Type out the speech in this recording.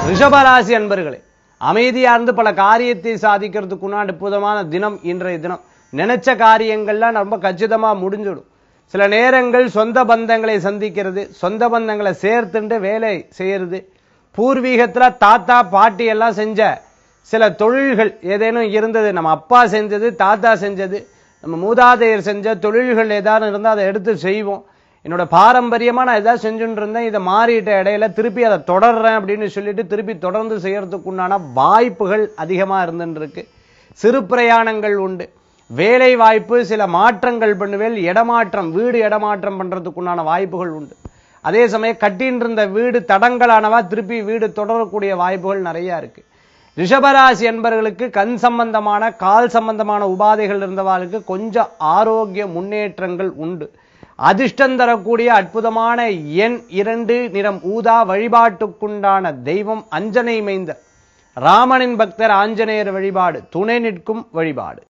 ரிஷபராசி அன்பர்களே அமைதியா இருந்து பல காரியத்தை சாதிக்கிறதுக்குன்னா அற்புதமான தினம் இன்றைய தினம் நினைச்ச காரியங்கள்லாம் ரொம்ப கச்சிதமா முடிஞ்சிடும் சில நேரங்கள் சொந்த பந்தங்களை சந்திக்கிறது சொந்த பந்தங்களை சேர்த்துண்டு வேலை செய்யறது பூர்வீகத்துல தாத்தா பாட்டி எல்லாம் செஞ்ச சில தொழில்கள் ஏதேனும் இருந்தது நம்ம அப்பா செஞ்சது தாத்தா செஞ்சது நம்ம மூதாதையர் செஞ்ச தொழில்கள் ஏதாவது இருந்தால் அதை எடுத்து செய்வோம் என்னோட பாரம்பரியமா நான் எதாவது செஞ்சுட்டு இருந்தேன் இதை மாறிட்ட இடையில திருப்பி அதை தொடர்றேன் அப்படின்னு சொல்லிட்டு திருப்பி தொடர்ந்து செய்யறதுக்கு உண்டான வாய்ப்புகள் அதிகமா இருந்துட்டு இருக்கு சிறு பிரயாணங்கள் உண்டு வேலை வாய்ப்பு சில மாற்றங்கள் பண்ணுவேல் இடமாற்றம் வீடு இடமாற்றம் பண்றதுக்குண்டான வாய்ப்புகள் உண்டு அதே சமயம் கட்டின்னு இருந்த வீடு தடங்கலானவா திருப்பி வீடு தொடரக்கூடிய வாய்ப்புகள் நிறைய இருக்கு ரிஷபராசி என்பவர்களுக்கு கண் சம்பந்தமான கால் சம்பந்தமான உபாதைகள் இருந்தவாளுக்கு கொஞ்சம் ஆரோக்கிய முன்னேற்றங்கள் உண்டு அதிர்ஷ்டம் தரக்கூடிய அற்புதமான எண் இரண்டு நிறம் ஊதா வழிபாட்டுக்குண்டான தெய்வம் அஞ்சனை மைந்தர் ராமனின் பக்தர் ஆஞ்சநேயர் வழிபாடு துணை நிற்கும் வழிபாடு